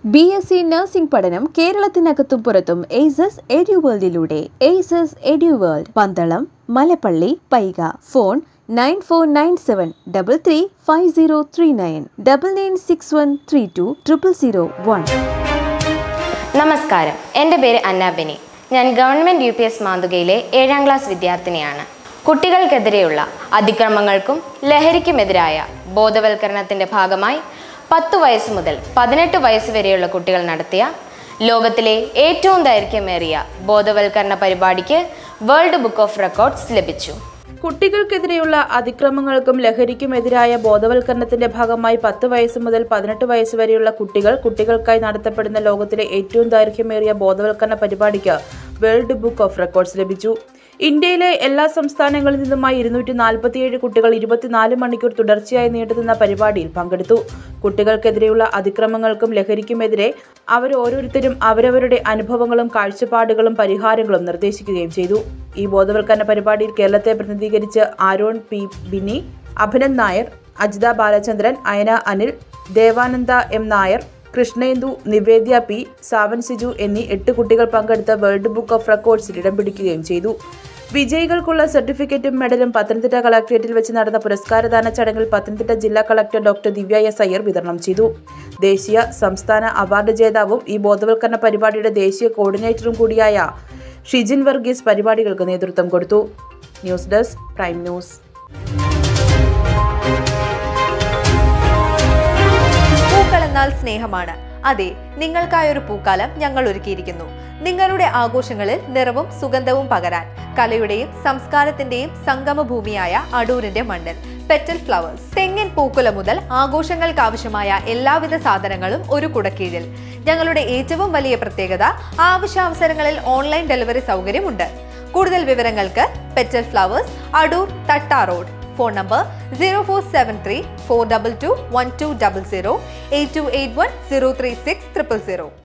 B S C nursing പഠനം കേരളത്തിനകത്തും പുറത്തും എയ്സസ് എഡ്യൂവേൾഡിലൂടെ Aces Eduworld Pandalam Mallappally Paika phone nine four nine seven double three five zero three nine double nine six one three two triple zero one നമസ്കാരം എൻ്റെ പേര് അന്ന ബെനി ഞാൻ government U P S മാതൃകയിലെ ഏഴാം ക്ലാസ് വിദ്യാർത്ഥിനിയാണ് കുട്ടികൾക്കെതിരെയുള്ള അതിക്രമങ്ങൾക്കും ലഹരിക്കുമെതിരായ ബോധവൽക്കരണത്തിൻ്റെ ഭാഗമായി പത്ത് വയസ്സ് മുതൽ പതിനെട്ട് വയസ്സ് വരെയുള്ള കുട്ടികൾ നടത്തിയ ലോകത്തിലെ ഏറ്റവും ദൈർഘ്യമേറിയ ബോധവൽക്കരണ പരിപാടിക്ക് വേൾഡ് ബുക്ക് ഓഫ് റെക്കോർഡ്സ് ലഭിച്ചു കുട്ടികൾക്കെതിരെയുള്ള അതിക്രമങ്ങൾക്കും ലഹരിക്കുമെതിരായ ബോധവൽക്കരണത്തിന്റെ ഭാഗമായി പത്ത് വയസ്സ് മുതൽ പതിനെട്ട് വയസ്സ് വരെയുള്ള കുട്ടികൾ കുട്ടികൾക്കായി നടത്തപ്പെടുന്ന ലോകത്തിലെ ഏറ്റവും ദൈർഘ്യമേറിയ ബോധവൽക്കരണ പരിപാടിക്ക് വേൾഡ് ബുക്ക് ഓഫ് റെക്കോർഡ്സ് ലഭിച്ചു ഇന്ത്യയിലെ എല്ലാ സംസ്ഥാനങ്ങളിൽ നിന്നുമായി ഇരുന്നൂറ്റി നാൽപ്പത്തിയേഴ് കുട്ടികൾ ഇരുപത്തിനാല് മണിക്കൂർ തുടർച്ചയായി നീണ്ടുനിന്ന പരിപാടിയിൽ പങ്കെടുത്തു കുട്ടികൾക്കെതിരെയുള്ള അതിക്രമങ്ങൾക്കും ലഹരിക്കുമെതിരെ അവർ ഓരോരുത്തരും അവരവരുടെ അനുഭവങ്ങളും കാഴ്ചപ്പാടുകളും പരിഹാരങ്ങളും നിർദ്ദേശിക്കുകയും ചെയ്തു ഈ ബോധവൽക്കരണ പരിപാടിയിൽ കേരളത്തെ പ്രതിനിധീകരിച്ച് Aaron P Bini Abhinand Nair Ajitha Balachandran Ayana Anil Devananda M Nair Krishnendu Nivedya P Savan Siju എന്നീ എട്ട് കുട്ടികൾ പങ്കെടുത്ത വേൾഡ് ബുക്ക് ഓഫ് റെക്കോർഡ്സിൽ ഇടം പിടിക്കുകയും ചെയ്തു വിജയികൾക്കുള്ള സർട്ടിഫിക്കറ്റും മെഡലും പത്തനംതിട്ട കളക്ട്രേറ്റിൽ വെച്ച് നടന്ന പുരസ്കാരദാന ചടങ്ങിൽ പത്തനംതിട്ട ജില്ലാ collector doctor Divya S Iyer വിതരണം ചെയ്തു ദേശീയ സംസ്ഥാന അവാർഡ് ജേതാവും ഈ ബോധവൽക്കരണ പരിപാടിയുടെ ദേശീയ കോർഡിനേറ്ററും കൂടിയായ ഷിജിൻ വർഗീസ് പരിപാടികൾക്ക് നേതൃത്വം കൊടുത്തു ന്യൂസ് ഡെസ്ക് പ്രൈം ന്യൂസ് പൂക്കൾ എന്നാൽ സ്നേഹമാണ് അതെ നിങ്ങൾക്കായൊരു പൂക്കാലം ഞങ്ങൾ ഒരുക്കിയിരിക്കുന്നു നിങ്ങളുടെ ആഘോഷങ്ങളിൽ നിറവും സുഗന്ധവും പകരാൻ കലയുടെയും സംസ്കാരത്തിന്റെയും സംഗമഭൂമിയായ അടൂരിന്റെ മണ്ണിൽ പെറ്റൽ ഫ്ലവേഴ്സ് തെങ്ങിൻ പൂക്കുല മുതൽ ആഘോഷങ്ങൾക്ക് ആവശ്യമായ എല്ലാവിധ സാധനങ്ങളും ഒരു കുടക്കീഴിൽ ഞങ്ങളുടെ ഏറ്റവും വലിയ പ്രത്യേകത ആവശ്യാവസരങ്ങളിൽ ഓൺലൈൻ ഡെലിവറി സൗകര്യമുണ്ട് കൂടുതൽ വിവരങ്ങൾക്ക് Petal Flowers Adoor Thatta road phone number zero four seven three four double two one two double zero eight two eight one zero three six triple zero